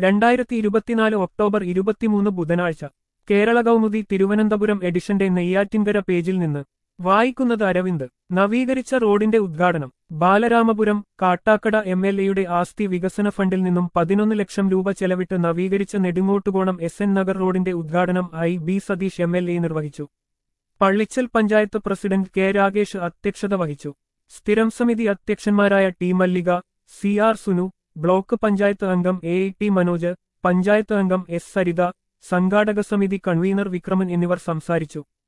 രണ്ടായിരത്തി ഇരുപത്തിനാല് ഒക്ടോബർ ഇരുപത്തിമൂന്ന് ബുധനാഴ്ച കേരള കൗമുദി തിരുവനന്തപുരം എഡിഷന്റെ നെയ്യാറ്റിൻകര പേജിൽ നിന്ന് വായിക്കുന്നത് അരവിന്ദ് നവീകരിച്ച റോഡിന്റെ ഉദ്ഘാടനം ബാലരാമപുരം കാട്ടാക്കട എം എൽ എയുടെ ആസ്തി വികസന ഫണ്ടിൽ നിന്നും പതിനൊന്ന് ലക്ഷം രൂപ ചെലവിട്ട് നവീകരിച്ച നെടുങ്ങോട്ടുകോണം എസ് എൻ നഗർ റോഡിന്റെ ഉദ്ഘാടനം I B Satheesh M L A നിർവഹിച്ചു പള്ളിച്ചൽ പഞ്ചായത്ത് പ്രസിഡന്റ് കെ രാഗേഷ് അധ്യക്ഷത വഹിച്ചു സ്ഥിരം സമിതി അധ്യക്ഷന്മാരായ T Mallika C R Sunu block panchayat അംഗം എ ടി മനോജ് പഞ്ചായത്ത് അംഗം എസ് സരിത സംഘാടക സമിതി കൺവീനർ വിക്രമൻ എന്നിവർ സംസാരിച്ചു